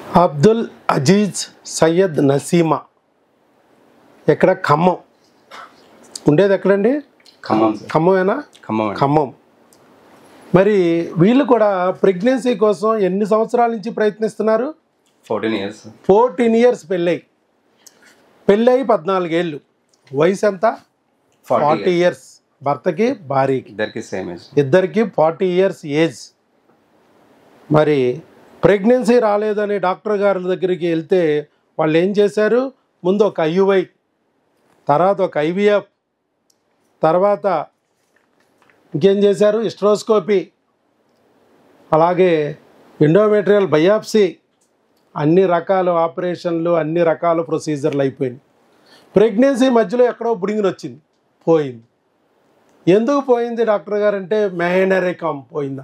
అబ్దుల్ అజీజ్ సయ్యద్ నసీమా ఎక్కడ ఖమ్మం ఉండేది ఎక్కడండి ఖమ్మం సార్ ఖమ్మమేనా ఖమ్మం అండి. ఖమ్మం మరి వీళ్ళు కూడా ప్రెగ్నెన్సీ కోసం ఎన్ని సంవత్సరాల నుంచి ప్రయత్నిస్తున్నారు ఫోర్టీన్ ఇయర్స్ ఫోర్టీన్ ఇయర్స్ పెళ్ళై పెళ్ళై పద్నాలుగేళ్ళు వయసు ఎంత ఫార్టీ ఫార్టీ ఇయర్స్ భర్తకి భార్యకి ఇద్దరికి సేమ్ ఏజ్ ఇద్దరికి ఫార్టీ ఇయర్స్ ఏజ్ మరి ప్రెగ్నెన్సీ రాలేదని డాక్టర్ గారి దగ్గరికి వెళ్తే వాళ్ళు ఏం చేశారు ముందు ఒక ఐయుఐ తర్వాత ఒక ఐవిఎఫ్ తర్వాత ఇంకేం చేశారు ఇస్ట్రోస్కోపీ అలాగే ఎండోమెట్రియల్ బయాప్సీ అన్ని రకాల ఆపరేషన్లు అన్ని రకాల ప్రొసీజర్లు అయిపోయినాయి ప్రెగ్నెన్సీ మధ్యలో ఎక్కడో బుడింగిని వచ్చింది పోయింది ఎందుకు పోయింది డాక్టర్ గారు అంటే మెహనరికం పోయిందా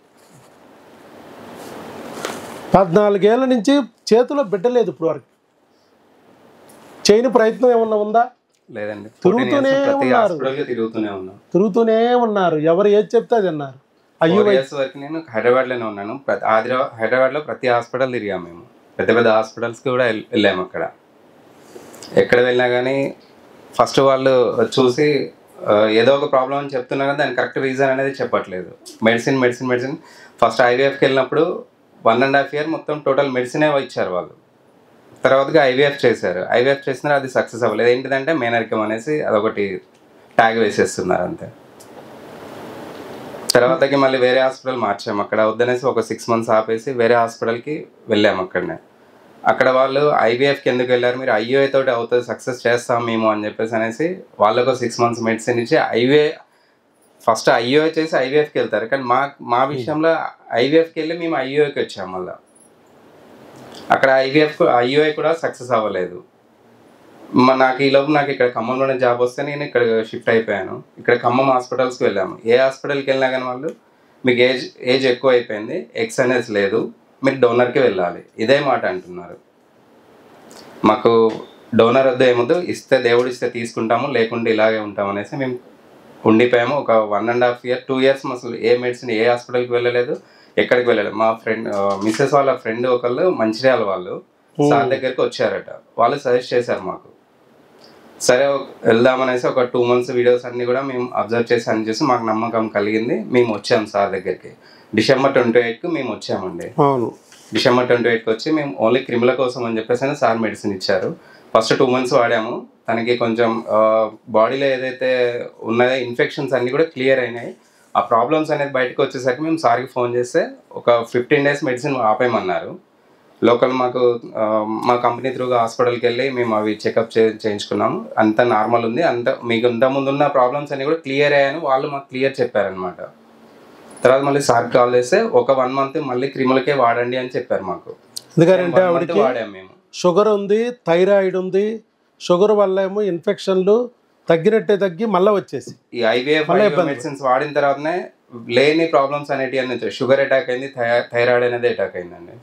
పద్నాలుగేళ్ల నుంచి చేతిలో బిడ్డలేదు ఇప్పుడు వరకు చేయని ప్రయత్నం ఏమన్నా ఉందా లేదండి తిరుగుతూనే 14 years ప్రతి ఉన్నారు. హాస్పిటల్కి తిరుగుతూనే ఉన్నాను తిరుగుతూనే ఉన్నారు ఎవరు ఏది చెప్తే అది అన్నారు అయ్యో ఫోర్ ఇయర్స్ వరకు నేను హైదరాబాద్లోనే ఉన్నాను ప్రతి హైదరాబాద్ హైదరాబాద్లో ప్రతి హాస్పిటల్ తిరిగాము మేము పెద్ద పెద్ద హాస్పిటల్స్కి కూడా వెళ్- వెళ్ళాము అక్కడ ఎక్కడ వెళ్ళినా కానీ ఫస్ట్ వాళ్ళు చూసి ఆ, ఏదో ఒక ప్రాబ్లం అని చెప్తున్నారు కానీ దానికి కరెక్ట్ రీజన్ అనేది చెప్పట్లేదు మెడిసిన్ మెడిసిన్ మెడిసిన్ ఫస్ట్ ఐవీఎఫ్కి వెళ్ళినప్పుడు వన్ అండ్ హాఫ్ ఇయర్ మొత్తం టోటల్ మెడిసినే ఇచ్చారు వాళ్ళు తర్వాతగా ఐవీఎఫ్ చేశారు ఐవీఎఫ్ చేసినా అది సక్సెస్ అవ్వలేదు ఏంటిదంటే మేనరికం అనేసి అదొకటి ట్యాగ్ వేసేస్తున్నారు అంతే తర్వాతకి మళ్ళీ వేరే హాస్పిటల్ మార్చాము అక్కడ వద్దనేసి ఒక సిక్స్ మంత్స్ ఆపేసి వేరే హాస్పిటల్కి వెళ్ళాము అక్కడనే అక్కడ వాళ్ళు ఐవీఎఫ్కి ఎందుకు వెళ్ళారు మీరు ఐఓఏ తోటి అవుతుంది సక్సెస్ చేస్తాం మేము అని చెప్పేసి అనేసి వాళ్ళకు సిక్స్ మంత్స్ మెడిసిన్ ఇచ్చి ఐవే ఫస్ట్ ఐఓఏ చేసి ఐవీఎఫ్కి వెళ్తారు కానీ మా మా విషయంలో ఐవీఎఫ్కి వెళ్ళి మేము ఐఓఏకి వచ్చాము మళ్ళీ అక్కడ ఐవీఎఫ్ ఐఓఏ కూడా సక్సెస్ అవ్వలేదు మ- నాకు ఈ లోపు నాకు ఇక్కడ ఖమ్మంలోనే జాబ్ వస్తే నేను ఇక్కడ షిఫ్ట్ అయిపోయాను ఇక్కడ ఖమ్మం హాస్పిటల్స్కి వెళ్ళాము ఏ హాస్పిటల్కి వెళ్ళినా కానీ వాళ్ళు మీకు ఏజ్ ఏజ్ ఎక్కువ అయిపోయింది ఎక్స్ అనేది లేదు మీరు డోనర్కి వెళ్ళాలి ఇదే మాట అంటున్నారు మాకు డోనర్ వద్ద ఏమొద్దు ఇస్తే దేవుడు ఇస్తే తీసుకుంటాము లేకుంటే ఇలాగే ఉంటాం అనేసి మేము ఉండిపోయాము ఒక one and half year two years అసలు ఏ మెడిసిన్ ఏ హాస్పిటల్కి వెళ్ళలేదు ఎక్కడికి వెళ్ళలేదు మా ఫ్రెండ్ మిస్సెస్ వాళ్ళ ఫ్రెండ్ ఒకళ్ళు మంచిర్యాల వాళ్ళు సార్ దగ్గరికి వచ్చారట వాళ్ళు సజెస్ట్ చేశారు మాకు సరే ఒక- వెళ్దామనేసి ఒక టూ మంత్స్ వీడియోస్ అన్ని కూడా మేము అబ్జర్వ్ చేసి అని చేసి మాకు నమ్మకం కలిగింది మేము వచ్చాము సార్ దగ్గరికి డిసెంబర్ ట్వంటీ ఎయిట్కి మేము వచ్చామండి అవును డిసెంబర్ ట్వంటీ ఎయిట్కి వచ్చి మేము ఓన్లీ క్రిముల కోసం అని చెప్పేసి సార్ మెడిసిన్ ఇచ్చారు ఫస్ట్ టూ మంత్స్ వాడాము తనకి కొంచెం బాడీలో ఏదైతే ఉన్నాయో ఇన్ఫెక్షన్స్ అన్నీ కూడా క్లియర్ అయినాయి ఆ ప్రాబ్లమ్స్ అనేది బయటకు వచ్చేసరికి మేము సార్కి ఫోన్ చేస్తే ఒక ఫిఫ్టీన్ డేస్ మెడిసిన్ ఆపేయమన్నారు లోకల్ మాకు ఆ, మా కంపెనీ త్రూగా హాస్పిటల్కి వెళ్ళి మేము అవి చెకప్ చే చేయించుకున్నాము అంత నార్మల్ ఉంది అంత మీకు ఇంత ముందు ఉన్న ప్రాబ్లమ్స్ అన్ని కూడా క్లియర్ అయ్యాయని వాళ్ళు మాకు క్లియర్ చెప్పారనమాట తర్వాత మళ్ళీ సార్ కాల్ చేస్తే ఒక వన్ మంత్ మళ్ళీ క్రిములకే వాడండి అని చెప్పారు మాకు ఎందుకంటే One month ఆవిడకి వాడాము మేము షుగర్ ఉంది థైరాయిడ్ ఉంది షుగర్ వల్ల ఏమో ఇన్ఫెక్షన్లు తగ్గినట్టే తగ్గి మళ్ళీ వచ్చేసి ఈ ఐవీఎఫ్ మళ్ళీ ఇబ్బంది. మెడిసిన్స్ వాడిన తర్వాతనే లేని ప్రాబ్లమ్స్ అనేటివి అన్ని వచ్చాయి షుగర్ అటాక్ అయింది థై- థైరాయిడ్ అనేది అటాక్ అయిందండి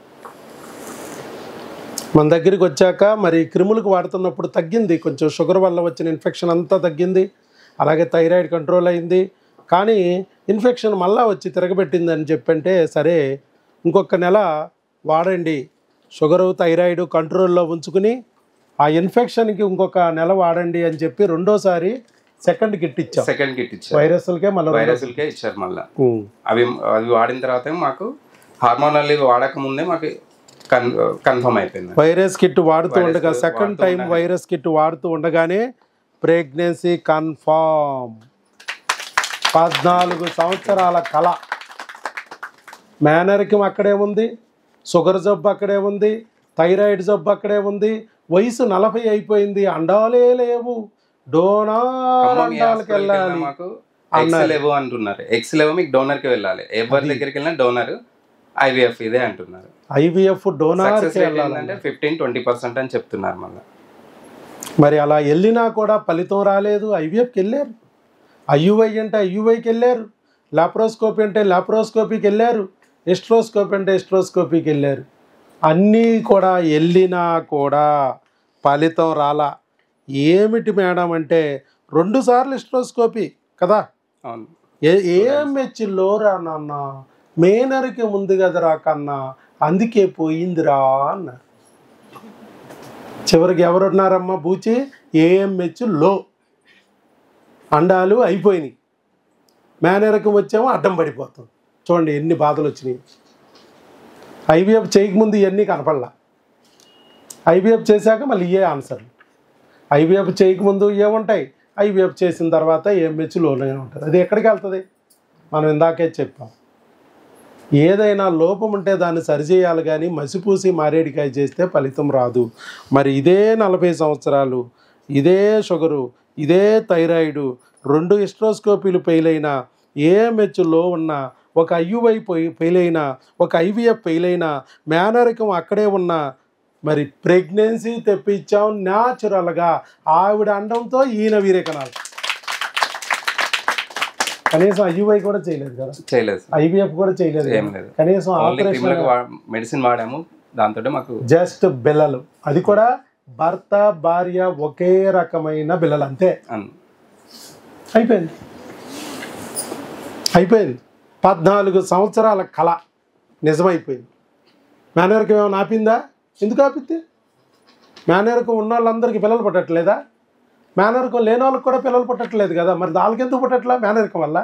మన దగ్గరికి వచ్చాక మరి క్రిములకు వాడుతున్నప్పుడు తగ్గింది కొంచెం షుగర్ వల్ల వచ్చిన ఇన్ఫెక్షన్ అంతా తగ్గింది అలాగే థైరాయిడ్ కంట్రోల్ అయింది కానీ ఇన్ఫెక్షన్ మళ్ళా వచ్చి తిరగబెట్టిందని చెప్పంటే సరే ఇంకొక నెల వాడండి షుగరు థైరాయిడ్ కంట్రోల్లో ఉంచుకుని ఆ ఇన్ఫెక్షన్కి ఇంకొక నెల వాడండి అని చెప్పి రెండోసారి సెకండ్ కిట్ ఇచ్చాం సెకండ్ కిట్ ఇచ్చారు వైరస్లకే మళ్ళీ వైరస్లకే ఇచ్చారు మళ్ళీ అవి అవి వాడిన తర్వాత మాకు హార్మోనల్ వాడక ముందే మాకు కన్ కన్ఫర్మ్ అయిపోయింది వైరస్ కిట్ వాడుతూ వైరస్ ఉండగా సెకండ్ వాడుతూ టైం ఉండగానే. వైరస్ కిట్ వాడుతూ ఉండగానే ప్రెగ్నెన్సీ కన్ఫామ్ పద్నాలుగు సంవత్సరాల కళ మేనరికం అక్కడే ఉంది షుగర్ జబ్బు అక్కడే ఉంది థైరాయిడ్ జబ్బు అక్కడే ఉంది వయసు నలభై అయిపోయింది అండాలే లేవు డోనార్ ఖమ్మం ఈ అండాలకు hospital కి వెళ్ళినా వెళ్ళాలి మాకు ఎక్స్ లేవు అంటున్నారు ఎక్స్ లేవు మీకు డోనర్ కి వెళ్ళాలి ఎవరి దగ్గరికి వెళ్ళినా డోనర్ ఐవీఎఫ్ ఇదే అంటున్నారు ఐవీఎఫ్ డోనార్కి సక్సెస్ రేట్ వెళ్ళాలి ఏంటంటే ఫిఫ్టీన్ ట్వంటీ పర్సెంట్ అని చెప్తున్నారు మళ్ళీ మరి అలా వెళ్ళినా కూడా ఫలితం రాలేదు ఐవీఎఫ్కి వెళ్ళారు ఐయుఐ అంటే ఐయుఐకి వెళ్ళారు లాప్రోస్కోపీ అంటే లాప్రోస్కోపీకి వెళ్ళారు ఎస్ట్రోస్కోపీ అంటే ఎస్ట్రోస్కోపీకి వెళ్ళారు అన్నీ కూడా వెళ్ళినా కూడా ఫలితం రాలా ఏమిటి మేడం అంటే రెండు సార్లు ఎస్ట్రోస్కోపీ కదా అవును ఏ ఏం మెచ్చిల్లో రా నాన్న మేనరికి ఉంది కదరా కన్నా అందుకే పోయిందిరా అన్నారు చివరికి ఎవరున్నారమ్మా బూచి ఏఎంహెచ్ లో అండాలు అయిపోయినాయి మేనరకం వచ్చామో అడ్డం పడిపోతాం చూడండి ఎన్ని బాధలు వచ్చినాయి ఐవీఎఫ్ చేయకముందు ఇవన్నీ కనపడలా ఐవీఎఫ్ చేశాక మళ్ళీ ఇయే ఆన్సర్లు ఐవీఎఫ్ చేయకముందు ఏముంటాయి ఐవీఎఫ్ చేసిన తర్వాత ఏఎంహెచ్ లోనే ఉంటుంది అది ఎక్కడికి వెళ్తుంది మనం ఇందాకే చెప్పాం ఏదైనా లోపం ఉంటే దాన్ని సరిచేయాలి కానీ మసిపూసి మారేడికాయ చేస్తే ఫలితం రాదు మరి ఇదే నలభై సంవత్సరాలు ఇదే షుగరు ఇదే థైరాయిడ్ రెండు హిస్ట్రోస్కోపీలు ఫెయిల్ అయినా ఏఎంహెచ్లో ఉన్న ఒక ఐయుఐ పోయి ఫెయిల్ అయినా ఒక ఐవీఎఫ్ ఫెయిల్ అయినా మేనరికం అక్కడే ఉన్న మరి ప్రెగ్నెన్సీ తెప్పించాం న్యాచురల్గా ఆవిడ అండంతో ఈయన వీరేకనాలు కనీసం ఐయుఐ కూడా చేయలేదు కదా చేయలేదు సార్ ఐవీఎఫ్ కూడా చేయలేదు ఏం కదా. లేదు కనీసం ఓన్లీ ఆపరేషన్ క్రిమినల్ మెడిసిన్ వాడాము దాంతో మాకు జస్ట్ బిల్లలు అది కూడా భర్త భార్య ఒకే రకమైన బిల్లలు అంతే అన్- అయిపోయింది అయిపోయింది పద్నాలుగు సంవత్సరాల కళ నిజమైపోయింది మేనరికం ఏమైనా ఆపిందా ఎందుకు ఆపిద్ది మేనరికం ఉన్న వాళ్ళందరికీ పిల్లలు పుట్టట్లేదా మేనరికం లేని వాళ్ళకి కూడా పిల్లలు పుట్టట్లేదు కదా మరి వాళ్ళకి ఎందుకు పుట్టట్లా మేనరికం వల్ల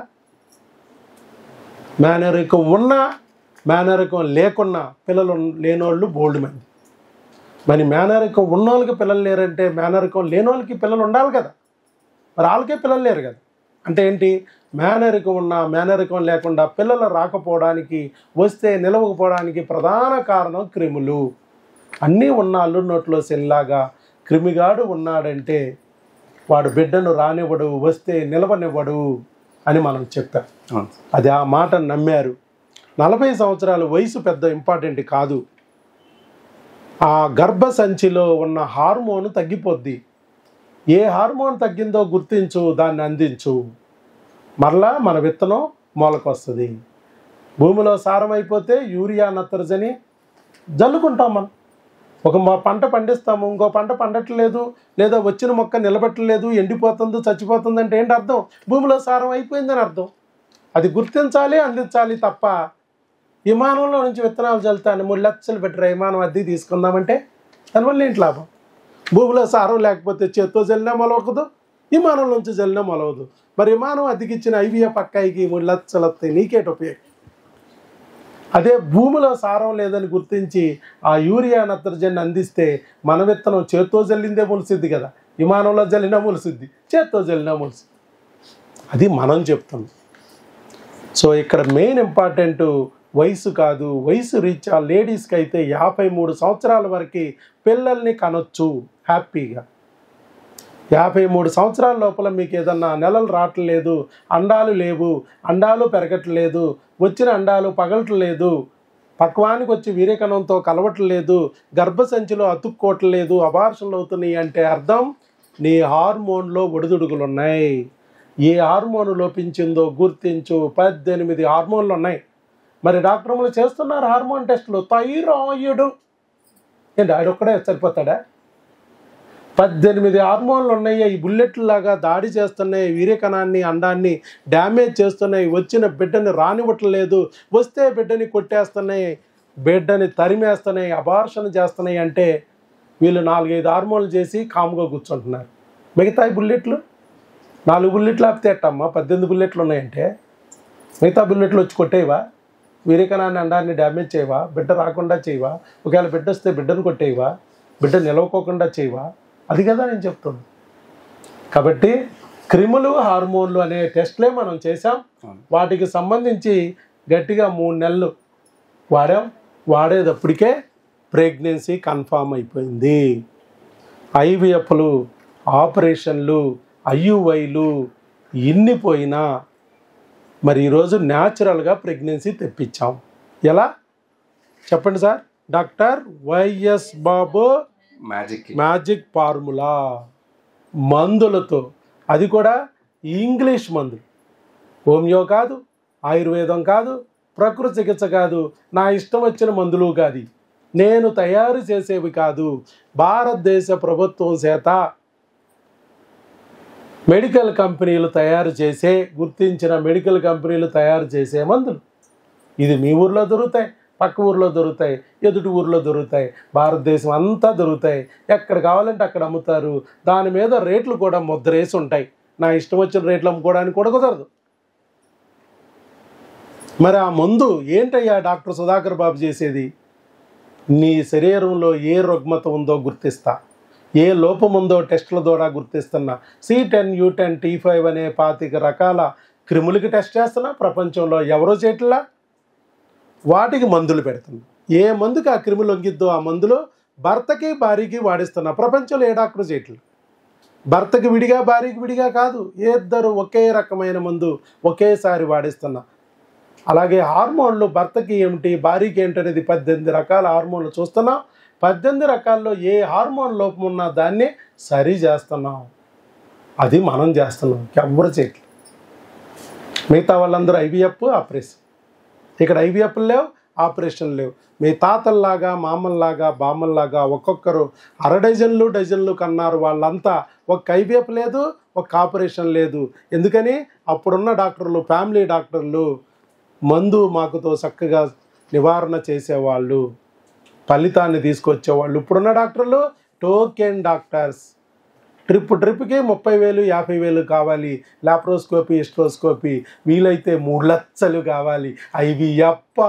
మేనరికం ఉన్నా మేనరికం లేకున్నా పిల్లలు లేనోళ్ళు బోల్డ్ మంది మరి మేనరికం ఉన్నోళ్ళకి పిల్లలు లేరంటే మేనరికం లేనోళ్ళకి పిల్లలు ఉండాలి కదా మరి వాళ్ళకే పిల్లలు లేరు కదా అంటే ఏంటి మేనరికం ఉన్న మేనరికం లేకుండా పిల్లలు రాకపోవడానికి వస్తే నిలవకపోవడానికి ప్రధాన కారణం క్రిములు అన్నీ ఉన్న అల్లు నోట్లో సెల్లాగా క్రిమిగాడు ఉన్నాడంటే వాడు బిడ్డను రానివ్వడు వస్తే నిలవనివ్వడు అని మనం చెప్పాం అవును సార్. అది ఆ మాట నమ్మారు నలభై సంవత్సరాల వయసు పెద్ద ఇంపార్టెంట్ కాదు ఆ గర్భ సంచిలో ఉన్న హార్మోన్ తగ్గిపోద్ది ఏ హార్మోన్ తగ్గిందో గుర్తించు దాన్ని అందించు మరలా మన విత్తనం మొలకొస్తుంది భూమిలో సారం అయిపోతే యూరియా నత్రజని జల్లుకుంటాం మనం ఒక మా- పంట పండిస్తాము ఇంకో పంట పండట్లేదు లేదా వచ్చిన మొక్క నిలబెట్టలేదు ఎండిపోతుంది చచ్చిపోతుంది అంటే ఏంటి అర్థం భూమిలో సారం అయిపోయిందని అర్థం అది గుర్తించాలి అందించాలి తప్ప విమానంలో నుంచి విత్తనాలు చల్లుతాను మూడు లక్షలు పెట్టిన విమానం అద్దె తీసుకుందామంటే దానివల్ల ఏంటి లాభం భూమిలో సారం లేకపోతే చేత్తో జల్లినా మొలవకదు విమానం నుంచి జల్లినా మొలవదు మరి విమానం అద్దెకిచ్చిన ఐవీఎఫ్ అక్కాయికి మూడు లక్షలు వస్తాయి నీకేటి ఉపయోగం అదే భూమిలో సారం లేదని గుర్తించి ఆ యూరియా నత్రజని అందిస్తే మన విత్తనం చేత్తో జల్లిందే మొలిసిద్ది కదా విమానంలో జల్లినా మొలిసిద్ది చేత్తో జల్లినా మొలిసిద్ది అది మనం చెప్తాం సో ఇక్కడ మెయిన్ ఇంపార్టెంట్ వయసు కాదు వయసు రీచ్ ఆ లేడీస్కి అయితే యాభై మూడు సంవత్సరాల వరకు పిల్లల్ని కనొచ్చు హ్యాపీగా యాభై మూడు సంవత్సరాల లోపల మీకు ఏదన్నా నెలలు రావట్లేదు అండాలు లేవు అండాలు పెరగట్లేదు వచ్చిన అండాలు పగలట్లేదు పక్వానికి వచ్చి వీరేకణంతో కలవట్లేదు గర్భసంచిలో అతుక్కోవట్లేదు అబార్షన్లు అవుతున్నాయి అంటే అర్థం నీ హార్మోన్లో ఒడిదుడుకులు ఉన్నాయి ఏ హార్మోన్ లోపించిందో గుర్తించు పద్దెనిమిది హార్మోన్లు ఉన్నాయి మరి డాక్టర్లు చేస్తున్నారు హార్మోన్ టెస్టులు థైరాయిడ్ ఏంటి ఆడొక్కడే సరిపోతాడా పద్దెనిమిది హార్మోన్లు ఉన్నాయి ఈ బుల్లెట్లు లాగా దాడి చేస్తున్నాయి వీర్యకణాన్ని అండాన్ని డ్యామేజ్ చేస్తున్నాయి వచ్చిన బిడ్డని రానివ్వట్లేదు వస్తే బిడ్డని కొట్టేస్తున్నాయి బిడ్డని తరిమేస్తున్నాయి అబార్షన్ చేస్తున్నాయి అంటే వీళ్ళు నాలుగైదు హార్మోన్లు చేసి కాముగా కూర్చుంటున్నారు మిగతా ఈ బుల్లెట్లు నాలుగు బుల్లెట్లు ఆపితే ఎట్టమ్మా పద్దెనిమిది బుల్లెట్లు ఉన్నాయంటే మిగతా బుల్లెట్లు వచ్చి కొట్టేవా వీరికణాన్ని అండాన్ని డ్యామేజ్ చేయవా బిడ్డ రాకుండా చేయవా ఒకవేళ బిడ్డ వస్తే బిడ్డను కొట్టేవా బిడ్డ నిలవకోకుండా చేయవా అది కదా నేను చెప్తున్నాను కాబట్టి క్రిములు హార్మోన్లు అనే టెస్ట్లే మనం చేసాం అవును. వాటికి సంబంధించి గట్టిగా మూడు నెలలు వాడాం వాడేటప్పటికే ప్రెగ్నెన్సీ కన్ఫామ్ అయిపోయింది ఐవిఎఫ్లు ఆపరేషన్లు ఐయువైలు ఇన్ని పోయినా మరి ఈరోజు న్యాచురల్గా ప్రెగ్నెన్సీ తెప్పించాం ఎలా చెప్పండి sir doctor Y S Babu magic magic formula మందులతో అది కూడా ఇంగ్లీష్ మందులు హోమియో కాదు ఆయుర్వేదం కాదు ప్రకృతి చికిత్స కాదు నా ఇష్టం వచ్చిన మందులు కాదు నేను తయారు చేసేవి కాదు భారతదేశ ప్రభుత్వం చేత మెడికల్ కంపెనీలు తయారు చేసే గుర్తించిన మెడికల్ కంపెనీలు తయారు చేసే మందులు ఇది మీ ఊర్లో దొరుకుతాయి పక్క ఊర్లో దొరుకుతాయి ఎదుటి ఊర్లో దొరుకుతాయి భారతదేశం అంతా దొరుకుతాయి ఎక్కడ కావాలంటే అక్కడ అమ్ముతారు దాని మీద రేట్లు కూడా ముద్రేసి ఉంటాయి నా ఇష్టం వచ్చిన రేట్లు అమ్ముకోవడానికి కూడా కుదరదు మరి ఆ మందు ఏంటయ్యా డాక్టర్ సుధాకర్ బాబు చేసేది నీ శరీరంలో ఏ రుగ్మత ఉందో గుర్తిస్తా ఏ లోపం ఉందో టెస్టుల ద్వారా గుర్తిస్తున్నా C ten U ten T five అనే పాతిక రకాల క్రిములకి టెస్ట్ చేస్తున్నా ప్రపంచంలో ఎవరో చేయట్లా వాటికి మందులు పెడుతున్నా ఏ మందుకి ఆ క్రిములు లొంగిద్దో ఆ మందులు భర్తకి భార్యకి వాడిస్తున్నా ప్రపంచంలో ఏ డాక్టర్ చేయట్లేదు భర్తకి విడిగా భార్యకి విడిగా కాదు ఏ ఇద్దరు ఒకే రకమైన మందు ఒకేసారి వాడిస్తున్నా అలాగే హార్మోన్లు భర్తకి ఏమిటి భార్యకి ఏమిటి అనేది పద్దెనిమిది రకాల హార్మోన్లు చూస్తున్నాం పద్దెనిమిది రకాల్లో ఏ హార్మోన్ లోపం ఉన్నా దాన్ని సరి చేస్తున్నాం అది మనం చేస్తున్నాం ఎవరు చేయట్లేదు మిగతా వాళ్ళందరూ ఐవీఎఫ్ ఆపరేషన్ ఇక్కడ ఐవీఎఫ్ లేవు ఆపరేషన్ లేవు మీ తాతల్లాగా మామల్లాగా బామ్మల్లాగా ఒక్కొక్కరు అర డజన్లు డజన్లు కన్నారు వాళ్ళంతా ఒక ఐవీఎఫ్ లేదు ఒక ఆపరేషన్ లేదు ఎందుకని అప్పుడున్న డాక్టర్లు ఫ్యామిలీ డాక్టర్లు మందు మాకుతో చక్కగా నివారణ చేసేవాళ్ళు ఫలితాన్ని తీసుకొచ్చేవాళ్ళు ఇప్పుడున్న డాక్టర్లు టోకెన్ డాక్టర్స్ ట్రిప్ ట్రిప్కి ముప్పై వేలు యాభై వేలు కావాలి లాప్రోస్కోపీ ఎస్ట్రోస్కోపీ వీలైతే మూడు లక్షలు కావాలి అవి అప్ప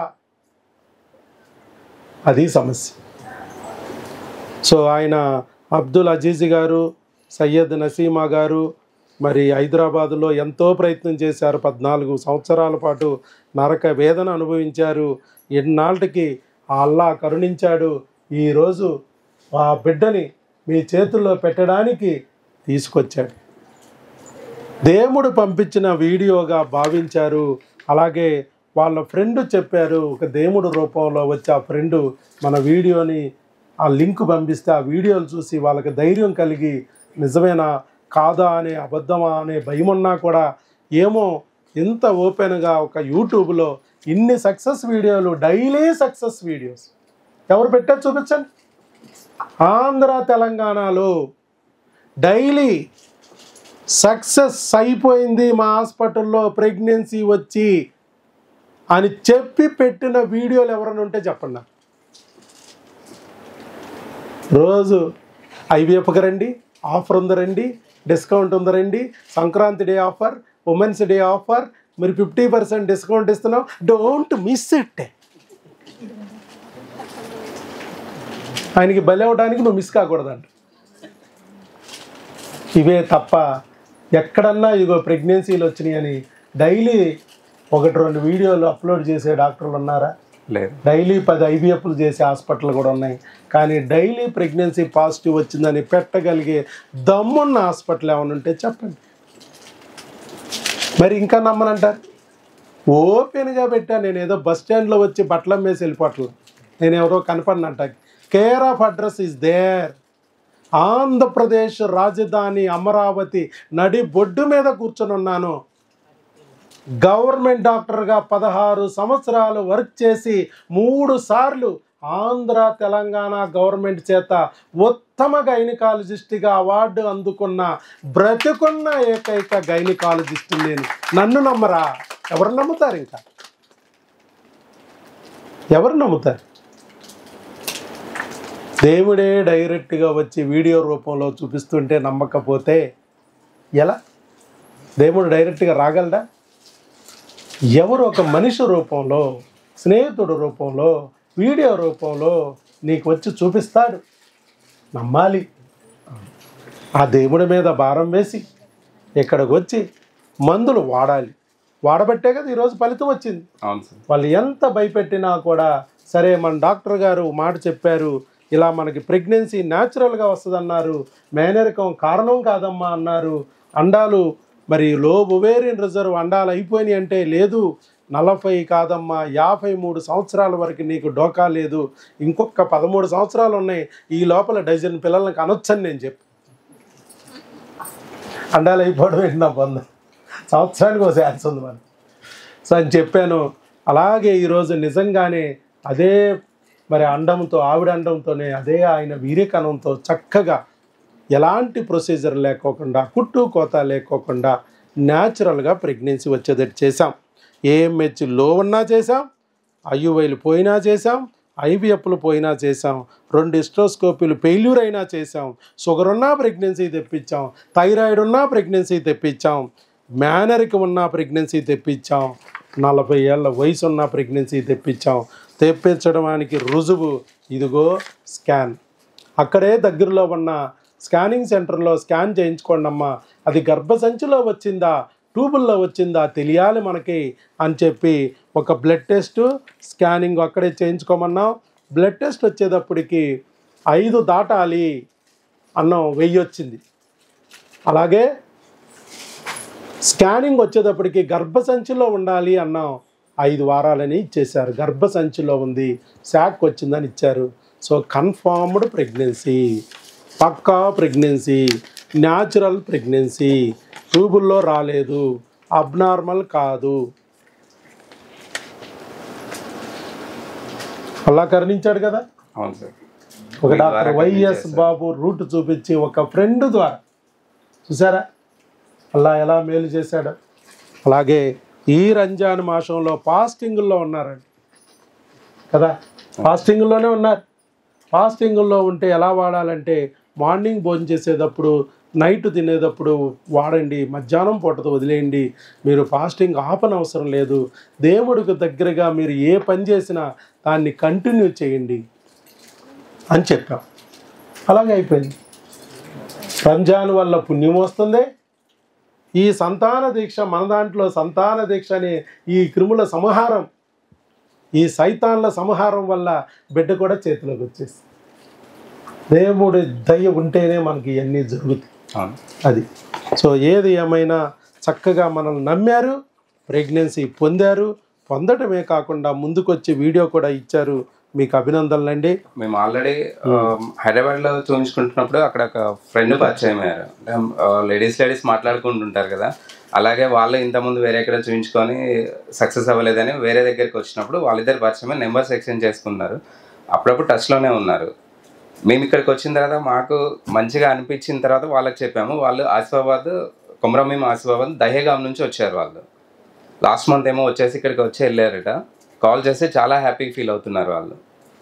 అది సమస్య సో ఆయన అబ్దుల్ అజీజ్ గారు సయ్యద్ నసీమా గారు మరి హైదరాబాదులో ఎంతో ప్రయత్నం చేశారు పద్నాలుగు సంవత్సరాల పాటు నరక వేదన అనుభవించారు ఎన్నాళ్ళకి ఆ అల్లా కరుణించాడు ఈరోజు ఆ బిడ్డని మీ చేతుల్లో పెట్టడానికి తీసుకొచ్చాడు దేవుడు పంపించిన వీడియోగా భావించారు అలాగే వాళ్ళ ఫ్రెండ్ చెప్పారు ఒక దేవుడు రూపంలో వచ్చి ఆ ఫ్రెండ్ మన వీడియోని ఆ లింక్ పంపిస్తే ఆ వీడియోలు చూసి వాళ్ళకి ధైర్యం కలిగి నిజమేనా కాదా అనే అబద్ధమా అనే భయం ఉన్నా కూడా ఏమో ఇంత ఓపెన్గా ఒక యూట్యూబ్లో ఇన్ని సక్సెస్ వీడియోలు డైలీ సక్సెస్ వీడియోస్ ఎవరు పెట్టారు చూపించండి ఆంధ్ర తెలంగాణలో డైలీ సక్సెస్ అయిపోయింది మా హాస్పిటల్లో ప్రెగ్నెన్సీ వచ్చి అని చెప్పి పెట్టిన వీడియోలు ఎవరైనా ఉంటే చెప్పండి నాకు. రోజు ఐవీఎఫ్కి రండి ఆఫర్ ఉంది రండి డిస్కౌంట్ ఉంది రండి Sankranti day offer women's day offer మీరు ఫిఫ్టీ పర్సెంట్ డిస్కౌంట్ ఇస్తున్నాం డోంట్ మిస్ ఇట్ ఆయనకి బలి అవడానికి నువ్వు మిస్ కాకూడదంట ఇవే తప్ప ఎక్కడన్నా ఇగో ప్రెగ్నెన్సీలు వచ్చినాయి అని డైలీ ఒకటి రెండు వీడియోలు అప్లోడ్ చేసే డాక్టర్లు ఉన్నారా లేదు డైలీ పది ఐవీఎఫ్లు చేసే హాస్పిటల్ కూడా ఉన్నాయి కానీ డైలీ ప్రెగ్నెన్సీ పాజిటివ్ వచ్చిందని పెట్టగలిగే దమ్మున్న హాస్పిటల్ ఏమైనా ఉంటే చెప్పండి మరి ఇంకా నమ్మనంటారు ఓపెన్గా పెట్టా నేను ఏదో బస్ స్టాండ్లో వచ్చి బట్టలు అమ్మేసి వెళ్ళిపోవట్లేదు నేను ఎవరో కనపడినంట care of address is there Andhra Pradesh రాజధాని అమరావతి నడి బొడ్డు మీద కూర్చొని ఉన్నాను గవర్నమెంట్ డాక్టర్గా పదహారు సంవత్సరాలు వర్క్ చేసి మూడు సార్లు ఆంధ్ర తెలంగాణ గవర్నమెంట్ చేత ఉత్తమ గైనకాలజిస్ట్గా అవార్డు అందుకున్న బ్రతికున్న ఏకైక గైనకాలజిస్ట్ నేను నన్ను నమ్మరా ఎవరు నమ్ముతారు ఇంకా ఎవరు నమ్ముతారు దేవుడే డైరెక్ట్గా వచ్చి వీడియో రూపంలో చూపిస్తుంటే నమ్మకపోతే ఎలా దేవుడు డైరెక్ట్గా రాగలడా ఎవరు ఒక మనిషి రూపంలో స్నేహితుడు రూపంలో వీడియో రూపంలో నీకు వచ్చి చూపిస్తాడు నమ్మాలి ఆ దేవుడి మీద భారం వేసి ఇక్కడికి వచ్చి మందులు వాడాలి వాడబట్టే కదా ఈరోజు ఫలితం వచ్చింది అవును సార్ వాళ్ళు ఎంత భయపెట్టినా కూడా సరే మన డాక్టర్ గారు మాట చెప్పారు ఇలా మనకి ప్రెగ్నెన్సీ న్యాచురల్గా వస్తుందన్నారు మేనరికం కారణం కాదమ్మా అన్నారు అండాలు మరి లో ఒవేరియన్ రిజర్వ్ అండాలు అయిపోయినాయి అంటే లేదు నలభై కాదమ్మా యాభై మూడు సంవత్సరాల వరకు నీకు డోకా లేదు ఇంకొక పదమూడు సంవత్సరాలు ఉన్నాయి ఈ లోపల డజన్ పిల్లల్ని కనొచ్చని నేను చెప్పి అండాలు అయిపోవడం ఏంటి నా పొంద సంవత్సరానికి ఒక ఛాన్స్ ఉంది మరి సో అని చెప్పాను అలాగే ఈరోజు నిజంగానే అదే మరి అండంతో ఆవిడ అండంతోనే అదే ఆయన వీర్యకణంతో చక్కగా ఎలాంటి ప్రొసీజర్ లేకోకుండా కుట్టు కోత లేకోకుండా న్యాచురల్గా ప్రెగ్నెన్సీ వచ్చేటట్టు చేసాం ఏఎంహెచ్ లో ఉన్నా చేసాం ఐయువైలు పోయినా చేసాం ఐబిఎఫ్లు పోయినా చేసాం రెండు ఇస్ట్రోస్కోపీలు ఫెయిల్యూర్ అయినా చేసాం షుగర్ ఉన్నా ప్రెగ్నెన్సీ తెప్పించాం థైరాయిడ్ ఉన్నా ప్రెగ్నెన్సీ తెప్పించాం మేనరిక ఉన్న ప్రెగ్నెన్సీ తెప్పించాం నలభై ఏళ్ళ వయసు ఉన్న ప్రెగ్నెన్సీ తెప్పించాం తెప్పించడానికి రుజువు ఇదిగో స్కాన్ అక్కడే దగ్గరలో ఉన్న స్కానింగ్ సెంటర్లో స్కాన్ చేయించుకోండి అమ్మా అది గర్భసంచిలో వచ్చిందా ట్యూబుల్లో వచ్చిందా తెలియాలి మనకి అని చెప్పి ఒక బ్లడ్ టెస్ట్ స్కానింగ్ అక్కడే చేయించుకోమన్నాం బ్లడ్ టెస్ట్ వచ్చేటప్పటికి ఐదు దాటాలి అన్నాం వెయ్యి వచ్చింది అలాగే స్కానింగ్ వచ్చేటప్పటికి గర్భసంచిలో ఉండాలి అన్నాం ఐదు వారాలని ఇచ్చేశారు గర్భసంచిలో ఉంది శాక్ వచ్చిందని ఇచ్చారు సో కన్ఫర్మ్డ్ ప్రెగ్నెన్సీ పక్కా ప్రెగ్నెన్సీ న్యాచురల్ ప్రెగ్నెన్సీ ట్యూబుల్లో రాలేదు అబ్నార్మల్ కాదు అలా కరుణించాడు కదా అవును సార్ ఒక మీ డాక్టర్ ద్వారా వైఎస్ కనిపించేది బాబు రూట్ చూపించి ఒక ఫ్రెండ్ ద్వారా చూసారా అలా ఎలా మేలు చేశాడు అలాగే ఈ రంజాన్ మాసంలో ఫాస్టింగుల్లో ఉన్నారండి కదా ఫాస్టింగుల్లోనే ఉన్నారు ఫాస్టింగుల్లో ఉంటే ఎలా వాడాలంటే మార్నింగ్ భోజనం చేసేటప్పుడు నైట్ తినేటప్పుడు వాడండి మధ్యాహ్నం పూటతో వదిలేయండి మీరు ఫాస్టింగ్ ఆపనవసరం లేదు దేవుడికి దగ్గరగా మీరు ఏ పని చేసినా దాన్ని కంటిన్యూ చేయండి అని చెప్పాం అలాగే అయిపోయింది రంజాన్ వల్ల పుణ్యం వస్తుంది ఈ సంతాన దీక్ష మన దాంట్లో సంతాన దీక్ష అనే ఈ క్రిముల సంహారం ఈ సైతాన్ల సంహారం వల్ల బిడ్డ కూడా చేతిలోకి వచ్చేసి దేవుడి దయ ఉంటేనే మనకి ఇవన్నీ జరుగుతాయి అవును అది సో ఏది ఏమైనా చక్కగా మనల్ని నమ్మారు ప్రెగ్నెన్సీ పొందారు పొందటమే కాకుండా ముందుకొచ్చి వీడియో కూడా ఇచ్చారు మీకు అభినందనలండి మేము ఆల్రెడీ హైదరాబాద్ లో చూపించుకుంటున్నప్పుడు అక్కడ ఒక ఫ్రెండ్ పరిచయం అయ్యారు లేడీస్ లేడీస్ మాట్లాడుకుంటుంటారు కదా అలాగే వాళ్ళు ఇంతకుముందు వేరే ఎక్కడ చూపించుకొని సక్సెస్ అవ్వలేదని వేరే దగ్గరికి వచ్చినప్పుడు వాళ్ళిద్దరు పరిచయమే నెంబర్స్ ఎక్స్చేంజ్ చేసుకున్నారు అప్పుడప్పుడు టచ్లోనే ఉన్నారు మేము ఇక్కడికి వచ్చిన తర్వాత మాకు మంచిగా అనిపించిన తర్వాత వాళ్ళకి చెప్పాము వాళ్ళు ఆసిఫాబాద్ కొమరమీం ఆసిఫాబాద్ దహేగాం నుంచి వచ్చారు వాళ్ళు లాస్ట్ మంత్ ఏమో వచ్చేసి ఇక్కడికి వచ్చి వెళ్ళారట కాల్ చేస్తే చాలా హ్యాపీగా ఫీల్ అవుతున్నారు వాళ్ళు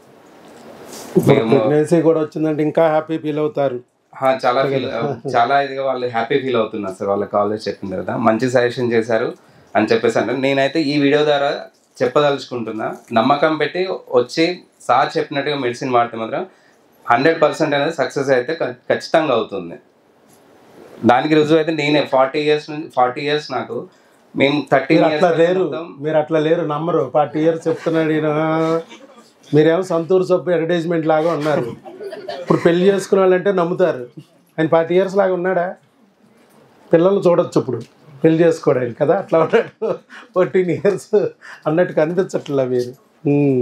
మేము ప్రెగ్నెన్సీ కూడా వచ్చిందంటే ఇంకా హ్యాపీ ఫీల్ అవుతారు హా, చాలా ఫీల్ చాలా ఇదిగా వాళ్ళు హ్యాపీ ఫీల్ అవుతున్నారు సార్ వాళ్ళ కాలేజ్ చెప్పిన తర్వాత మంచి సజెషన్ చేశారు అని చెప్పేసి అంటే నేనైతే ఈ వీడియో ద్వారా చెప్పదలుచుకుంటున్నా నమ్మకం పెట్టి వచ్చి సార్ చెప్పినట్టుగా మెడిసిన్ వాడితే మాత్రం హండ్రెడ్ పర్సెంట్ అనేది సక్సెస్ అయితే ఖ- ఖచ్చితంగా అవుతుంది దానికి రుజువు అయితే నేనే ఫార్టీ ఇయర్స్ నుంచి ఫార్టీ ఇయర్స్ నాకు మేము థర్టీన్ మీరు అట్లా లేరు ఇయర్స్ మీరు అట్లా లేరు నమ్మరు ఫార్టీ ఇయర్స్ చెప్తున్నాడు ఈయన మీరేమో సంతూర్ సబ్బు అడ్వర్టైజ్మెంట్ లాగా ఉన్నారు ఇప్పుడు పెళ్లి చేసుకునే వాళ్ళంటే నమ్ముతారు ఆయన ఫార్టీ ఇయర్స్ లాగా ఉన్నాడా పిల్లలు చూడొచ్చు ఇప్పుడు పెళ్లి చేసుకోవడానికి కదా అట్లా ఉన్నాడు ఫోర్టీన్ ఇయర్స్ అన్నట్టు కనిపించట్లా మీరు ఉమ్.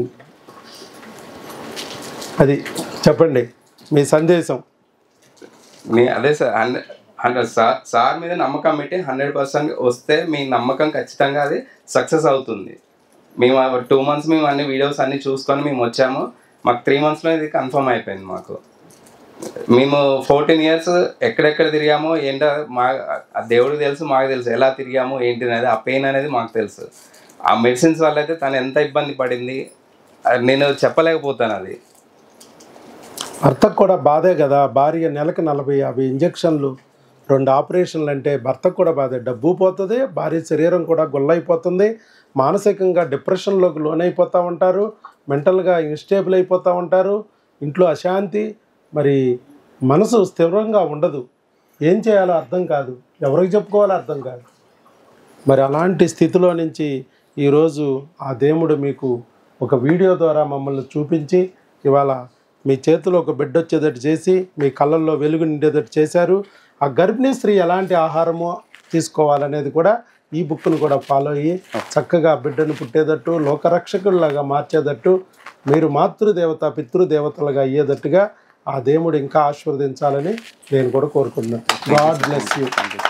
అది చెప్పండి మీ సందేశం మీ అదే sir hundred hundred sir sir మీద నమ్మకం పెట్టి హండ్రెడ్ పర్సెంట్ వస్తే మీ నమ్మకం ఖచ్చితంగా అది సక్సెస్ అవుతుంది మేము టూ మంత్స్ మేము అన్ని వీడియోస్ అన్ని చూసుకొని మేము వచ్చాము మాకు త్రీ మంత్స్లో ఇది కన్ఫర్మ్ అయిపోయింది మాకు మేము ఫోర్టీన్ ఇయర్స్ ఎక్కడెక్కడ తిరిగామో ఏంటో మా ఆ దేవుడికి తెలుసు మాకు తెలుసు ఎలా తిరిగామో ఏంటి అనేది ఆ పెయిన్ అనేది మాకు తెలుసు ఆ మెడిసిన్స్ వల్ల అయితే తను ఎంత ఇబ్బంది పడింది అది నేను చెప్పలేకపోతాను అది భర్తకు కూడా బాధే కదా భార్య నెలకు నలభై యాభై ఇంజక్షన్లు రెండు ఆపరేషన్లు అంటే భర్తకు కూడా బాధే డబ్బు పోతుంది భార్య శరీరం కూడా గుల్లైపోతుంది మానసికంగా డిప్రెషన్లోకి లోనైపోతూ ఉంటారు మెంటల్గా ఇన్స్టేబుల్ అయిపోతూ ఉంటారు ఇంట్లో అశాంతి మరి మనసు స్థిరంగా ఉండదు ఏం చేయాలో అర్థం కాదు ఎవరికి చెప్పుకోవాలో అర్థం కాదు మరి అలాంటి స్థితిలో నుంచి ఈరోజు ఆ దేవుడు మీకు ఒక వీడియో ద్వారా మమ్మల్ని చూపించి ఇవాళ మీ చేతిలో ఒక బిడ్డ వచ్చేటట్టు చేసి మీ కళ్ళల్లో వెలుగు నిండేటట్టు చేశారు ఆ గర్భిణీ స్త్రీ ఎలాంటి ఆహారమో తీసుకోవాలనేది కూడా ఈ బుక్ను కూడా ఫాలో అయ్యి చక్కగా బిడ్డను పుట్టేటట్టు లోకరక్షకుల్లాగా మార్చేటట్టు మీరు మాతృదేవత పితృదేవతలుగా అయ్యేటట్టుగా ఆ దేవుడు ఇంకా ఆశీర్వదించాలని నేను కూడా కోరుకుంటున్నాను గాడ్ బ్లెస్ యూ